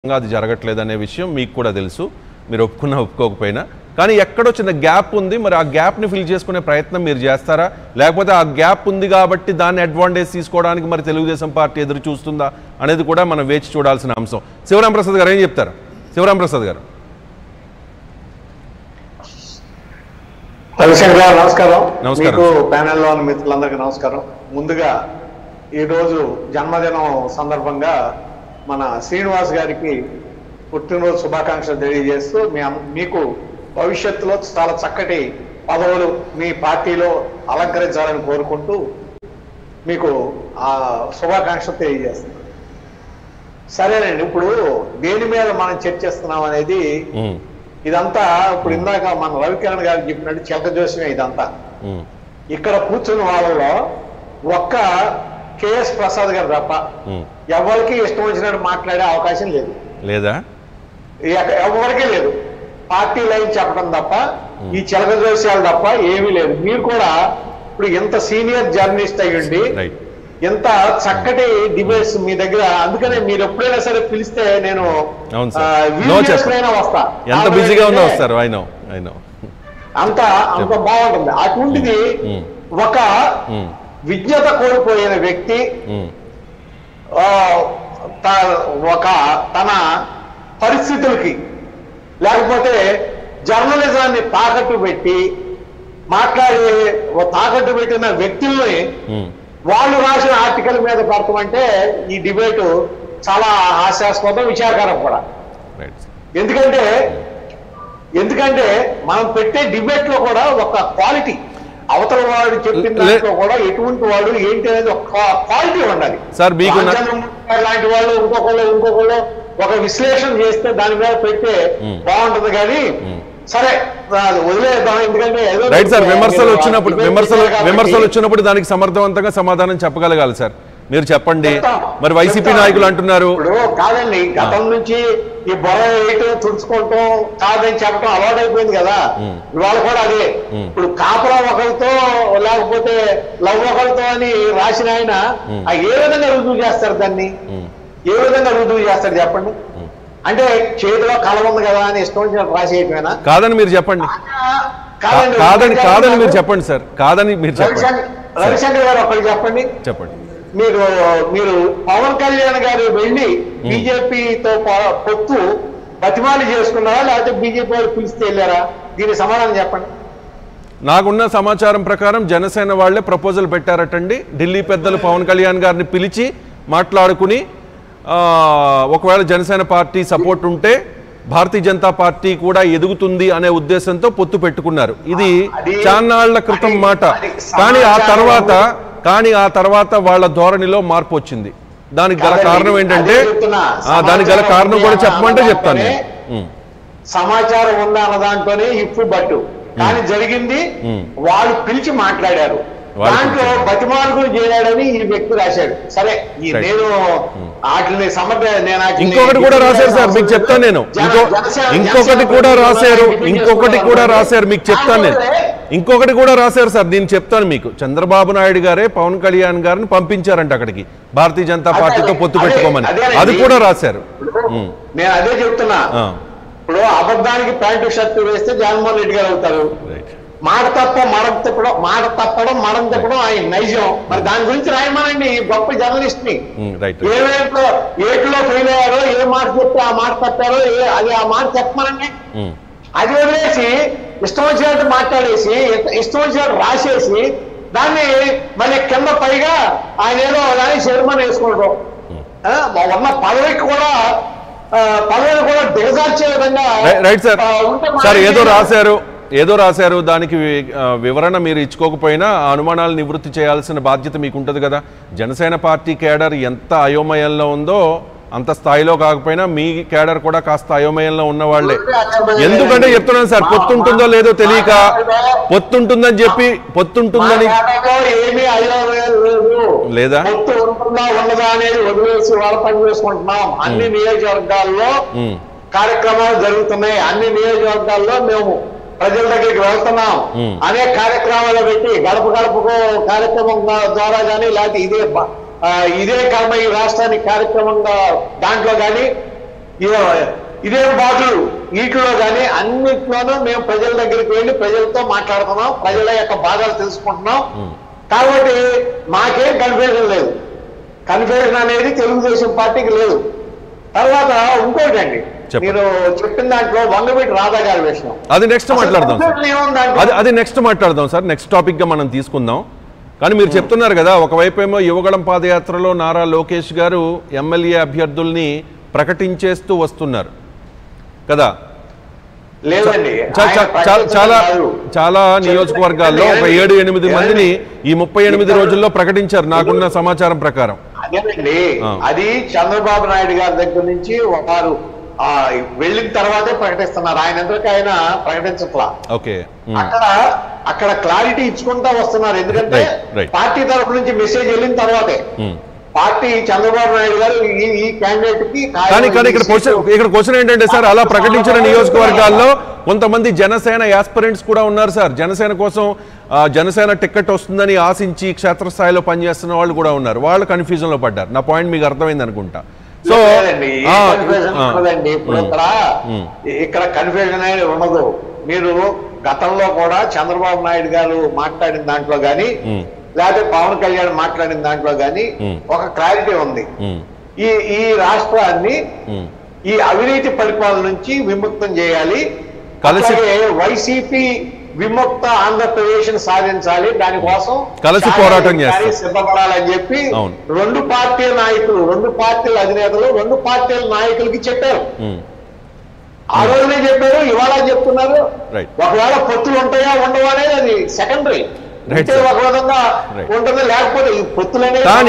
ఇంకా అది జరగట్లేదు అనే విషయం మీకు కూడా తెలుసు మీరు ఒప్పుకున్నా ఒప్పుకోకపోయినా కానీ ఎక్కడో చిన్న గ్యాప్ ఉంది మరి ఆ గ్యాప్ని ఫిల్ చేసుకునే ప్రయత్నం మీరు చేస్తారా లేకపోతే ఆ గ్యాప్ ఉంది కాబట్టి దాన్ని అడ్వాంటేజ్ తీసుకోవడానికి మరి తెలుగుదేశం పార్టీ ఎదురు చూస్తుందా అనేది కూడా మనం వేచి చూడాల్సిన అంశం శివరాం ప్రసాద్ గారు ఏం చెప్తారు శివరాం ప్రసాద్ గారు రవిశంకర్ గారు నమస్కారం నమస్కారం. మీకు ప్యానెల్లో ఉన్న మిత్రులందరికీ నమస్కారం ముందుగా ఈ రోజు జన్మదినం సందర్భంగా మన శ్రీనివాస్ గారికి పుట్టినరోజు శుభాకాంక్షలు తెలియజేస్తూ మీ అం- మీకు భవిష్యత్తులో చాలా చక్కటి పదవులు మీ పార్టీలో అలంకరించాలని కోరుకుంటూ మీకు ఆ శుభాకాంక్షలు తెలియజేస్తున్నాను సరేనండి ఇప్పుడు దేని మీద మనం చర్చిస్తున్నాం అనేది ఉమ్, ఇదంతా ఇప్పుడు ఇందాక మన రవికిరణ్ గారు చెప్పినట్టు చెక్క జోస్యమే ఇదంతా ఉమ్, ఇక్కడ కూర్చున్న వాళ్ళలో ఒక్క కేఎస్ ప్రసాద్ గారు తప్ప ఉమ్. ఎవరికి ఇష్టం వచ్చినట్టు మాట్లాడే అవకాశం లేదు లేదా ఎక్క- ఎవరికీ లేదు పార్టీ లైన్ చెప్పడం తప్ప ఈ చిలక జోస్యాలు తప్ప ఏమీ లేదు మీరు కూడా ఇప్పుడు ఎంత సీనియర్ జర్నలిస్ట్ అయ్యండి రైట్ ఎంత చక్కటి డిబేట్స్ మీ దగ్గర అందుకనే మీరు ఎప్పుడైనా సరే పిలిస్తే నేను అవును ఆ, సార్ వీలు నో చెప్పండి చేసుకునైనా వస్తా ఎంత కారణం బిజీగా ఉందో ఏంటంటే- వస్తారు అయినో అయినో అంత అంత బాగుంటుంది అటువంటిది ఉమ్. ఒక విజ్ఞత కోల్పోయిన వ్యక్తి ఆ, త- ఒక తన పరిస్థితులకి లేకపోతే జర్నలిజాన్ని తాకట్టు పెట్టి మాట్లాడే ఓ తాకట్టు పెట్టిన వ్యక్తుల్ని వాళ్ళు రాసిన ఆర్టికల్ మీద పెడతామంటే ఈ డిబేటు చాలా హాస్యాస్పదం విచారకరం కూడా రైట్ ఎందుకంటే ఎందుకంటే మనం పెట్టే డిబేట్ లో కూడా ఒక క్వాలిటీ అవతల వాడు చెప్పిన లే- దాంట్లో కూడా ఎటువంటి వాడు ఏంటి అనేది ఒక క్వాలిటీ ఉండాలి సార్, మీకు నా- రాజ్యాంగం లాంటి వాళ్ళు ఇంకొకళ్ళు ఇంకొకళ్ళు ఒక విశ్లేషణ చేస్తే దాని మీద పెడితే మ్మ్. బాగుంటుంది కానీ సరే అది వదిలేద్దాం ఎందుకంటే ఏదో రైట్ సార్ మీరు విమర్శలు ఆ వచ్చినప్పుడు debate విమర్శలు చేశారు కాబట్టి విమర్శలు వచ్చినప్పుడు దానికి సమర్థవంతంగా సమాధానం చెప్పగలగాలి సార్ మీరు చెప్పండి చెప్తాం. మరి వైసీపీ చెప్తాం. నాయకులు అంటున్నారు ఇప్పుడు కాదండి గతం నుంచి ఈ బొర వేయటం తుడుచుకోవటం కాదని చెప్పడం అలవాటైపోయింది కదా మ్మ్. ఇవాళ కూడా అదే మ్మ్. ఇప్పుడు కాపురా ఒకరితో లేకపోతే లవ్ ఒకరితో అని రాసిన ఆయన మ్మ్. ఆ ఏ విధంగా రుజువు చేస్తారు దాన్ని ఉమ్, ఏ విధంగా రుజువు చేస్తారు చెప్పండి అంటే చేతిలో కళ ఉంది కదా అని ఇష్టం వచ్చినట్టు రాసేయటమేనా కాదని మీరు చెప్పండి కా- కాదని కాదని మీరు చెప్పండి సార్ కాదని మీరు చెప్పండి రవిశంకర్ రవిశంకర్ గారు ఒకటి చెప్పండి చెప్పండి మీరు మీరు పవన్ కళ్యాణ్ గారు వెళ్ళి బీజేపీతో ప- పొత్తు బతిమాలి చేసుకున్నారా లేకపోతే బీజేపీ వాళ్ళు పిలిస్తే వెళ్ళారా దీని సమాధానం చెప్పండి నాకున్న సమాచారం ప్రకారం జనసేన వాళ్ళే ప్రపోజల్ పెట్టారటండి ఢిల్లీ పెద్దలు పవన్ కళ్యాణ్ గారిని పిలిచి మాట్లాడుకుని ఆ, ఒకవేళ జనసేన పార్టీ సపోర్ట్ ఉంటే భారతీయ జనతా పార్టీ కూడా ఎదుగుతుంది అనే ఉద్దేశంతో పొత్తు పెట్టుకున్నారు ఇది అది- చాన్నాళ్ల క్రితం అది- మాట అది కానీ ఆ సమాచారం- తర్వాత కానీ ఆ తర్వాత వాళ్ళ ధోరణిలో మార్పు వచ్చింది దానికి గల కాదండి, కారణం ఏంటంటే అదే చెప్తున్నా. ఆ, దానికి గల సమాచారం కారణం కూడా ఉంది చెప్పమంటే అన్న చెప్తాను నేను దాంట్లోనే ఉమ్, సమాచారం ఉందా అన్న దాంట్లోనే ఇప్పు బట్టు కానీ జరిగింది మ్మ్. వాళ్ళు పిలిచి మాట్లాడారు వాళ్ళు దాంట్లో పిలిచారు. బతిమార్గులు చేయడాడని ఈ వ్యక్తి రాశాడు సరే ఈ Right. నేను వాటిని సమర్థ నేను వాటిని ఇంకొకటి కూడా రాశారు సార్ మీకు చెప్తాను నేను జన- ఇంకో జనసేన- ఇంకొకటి జనసేన కూడా పార్టీ రాశారు డిఫెండ్ ఇంకొకటి చేసుకుంటారు కూడా కాబట్టి రాశారు మీకు చెప్తాను నేను దాంట్లోనే ఇంకొకటి కూడా రాశారు సార్ నేను చెప్తాను మీకు చంద్రబాబు నాయుడు గారే పవన్ కళ్యాణ్ గారిని పంపించారంట అక్కడికి భారతీయ జనతా అదే, పార్టీతో పొత్తు అదే, పెట్టుకోమని అదేనండి. అది కూడా రాశారు ఇప్పుడు ఉమ్. నేను అదే చెప్తున్నా ఆ, ఇప్పుడు అబద్ధానికి ప్యాంటు షర్టు వేస్తే జగన్మోహన్ రెడ్డి గారు అవుతారు రైట్ మాట తప్ప మడం తిప్పడం మాట తప్పడం మడం తిప్పడం ఆయన నైజం మరి దాని గురించి రాయమనండి ఈ గొప్ప జర్నలిస్ట్ ని ఉమ్, రైట్ ఏ వేట్లో ఏటిలో ఫెయిల్ అయ్యారో ఏ మాట చెప్తే ఆ మాట తప్పారో ఏ అది ఆ మాట చెప్పమనండి ఉమ్, అది వదిలేసి ఇష్టం వచ్చినట్టు మాట్లాడేసి ఇష్ట- ఇష్టం వచ్చినట్టు రాసేసి దాన్ని మళ్ళీ కింద పైగా ఆయన ఏదో దాన్ని చైర్మన్ వేసుకుంటాం ఆ, ఉన్న పదవికి కూడా ఆ, పదవిని కూడా దిగజార్చే విధంగా రై- రైట్ సార్ ఆ, ఉంటే సార్ ఏదో మనకి- రాశారు ఏదో రాశారు దానికి వి- ఆ, వివరణ మీరు ఇచ్చుకోకపోయినా ఆ అనుమానాలు నివృత్తి చేయాల్సిన బాధ్యత మీకు ఉంటుంది కదా జనసేన పార్టీ కేడర్ ఎంత అయోమయంలో ఉందో అంత స్థాయిలో కాకపోయినా మీ కేడర్ కూడా కాస్త అయోమయంలో ఉన్నవాళ్లే ఎందుకంటే చెప్తున్నాను సార్ పొత్తుంటుందో లేదో తెలియక పొత్తుంటుందని చెప్పి పొత్తుంటుందని మా ఖాతాలో ఏమీ అయోమయం లేదు లేదా? పొత్తు ఉంటుందా ఉండదా అనేది వదిలేసి వాళ్ళ పని చేసుకుంటున్నాం అన్ని నియోజకవర్గాల్లో ఉమ్, కార్యక్రమాలు జరుగుతున్నాయి అన్ని నియోజకవర్గాల్లో మేము ప్రజల దగ్గరికి వెళ్తున్నాం మ్మ్. అనేక కార్యక్రమాలు పెట్టి గడప గడపకు కార్యక్రమం గా- ద్వారా కానీ లేకపోతే ఇదే బ- ఆ, ఇదే కర్మ ఈ రాష్ట్రానికి కార్యక్రమంగా దాంట్లో కానీ ఇవ- ఇదే బాధలు వీటిలో కానీ అన్నిట్లోనూ మేము ప్రజల దగ్గరికి వెళ్ళి ప్రజలతో మాట్లాడుతున్నాం ప్రజల యొక్క బాధలు తెలుసుకుంటున్నాం కాబట్టి మాకేం కన్ఫ్యూజన్ లేదు కన్ఫ్యూజన్ అనేది తెలుగుదేశం పార్టీకి లేదు తర్వాత ఇంకోటి అండి చెప్పండి. మీరు చెప్పిన దాంట్లో వంగవీటి రాధా గారి విషయం అది నెక్స్ట్ మాట్లాడదాం సార్ అసలు ఏముంది దాంట్లో? అది అది నెక్స్ట్ మాట్లాడదాం సార్ నెక్స్ట్ టాపిక్గా మనం తీసుకుందాం కానీ మీరు చెప్తున్నారు కదా ఒకవైపు ఏమో యువగళం పాదయాత్రలో నారా లోకేష్ గారు ఎమ్మెల్యే అభ్యర్థుల్ని ప్రకటించేస్తూ వస్తున్నారు కదా లేదండి చా- ఆయన చా- చా- ప్రకటించడం చాలా కాదు. చాలా నియోజకవర్గాల్లో ఒక ఏడు ఎనిమిది మందిని ఈ ముప్పై ఎనిమిది రోజుల్లో ప్రకటించారు నాకున్న సమాచారం ప్రకారం అదేనండి ఆ. అది చంద్రబాబు నాయుడు గారి దగ్గర నుంచి వారు ఆ, వెళ్ళిన తర్వాతే ప్రకటిస్తున్నారు ఆయన ఎంతకు ఆయన ప్రకటించట్లా ఓకే ఉమ్. అక్కడ అక్కడ క్లారిటీ ఇచ్చుకుంటా వస్తున్నారు ఎందుకంటే Right, right. పార్టీ తరఫు నుంచి మెసేజ్ వెళ్ళిన తర్వాతే ఉమ్. పార్టీ చంద్రబాబు నాయుడు గారు ఈ ఈ క్యాండిడేట్ కి కానీ కానీ ఇక్కడ క్వశ్చన్ ఇక్కడ క్వశ్చన్ ఏంటంటే సార్ అలా ప్రకటించిన నియోజకవర్గాల్లో కొంతమంది జనసేన యాస్పిరెంట్స్ కూడా ఉన్నారు సార్ జనసేన కోసం ఆ, జనసేన టికెట్ వస్తుందని ఆశించి క్షేత్రస్థాయిలో పనిచేస్తున్న వాళ్ళు కూడా ఉన్నారు వాళ్ళు కన్ఫ్యూజన్ లో పడ్డారు నా పాయింట్ మీకు అర్థమైంది అనుకుంటా సో లేదండి, ఏ ఆ, కన్ఫ్యూజన్ ఆ, ఉండదండి ఇప్పుడు ఉమ్, ఇక్కడ ఉమ్. ఇక్కడ కన్ఫ్యూజన్ అనేది ఉండదు మీరు గతంలో కూడా చంద్రబాబు నాయుడు గారు మాట్లాడిన దాంట్లో గాని ఉమ్. లేకపోతే పవన్ కళ్యాణ్ మాట్లాడిన దాంట్లో గాని ఉమ్. ఒక క్లారిటీ ఉంది ఉమ్, ఈ ఈ రాష్ట్రాన్ని ఉమ్. ఈ అవినీతి పరిపాలన నుంచి విముక్తం చేయాలి కలిసి- అట్లాగే వైసీపీ విముక్త ఆంధ్రప్రదేశ్ సాధించాలి దానికోసం కలిసి చాలా పోరాటం కానీ చేస్తారు. సిద్ధపడాలని చెప్పి అవును. రెండు పార్టీల నాయకులు రెండు పార్టీల అధినేతలు రెండు పార్టీల నాయకులకి చెప్పారు ఉమ్. ఆ రోజునే చెప్పారు ఇవాళ చెప్తున్నారు Right. ఒకవేళ పొత్తులు ఉంటాయా ఉండవా అనేది అది సెకండరీ Right, ఉంటే sir. ఒక విధంగా Right. ఉంటుంది లేకపోతే ఈ పొత్తులు అనేది కానీ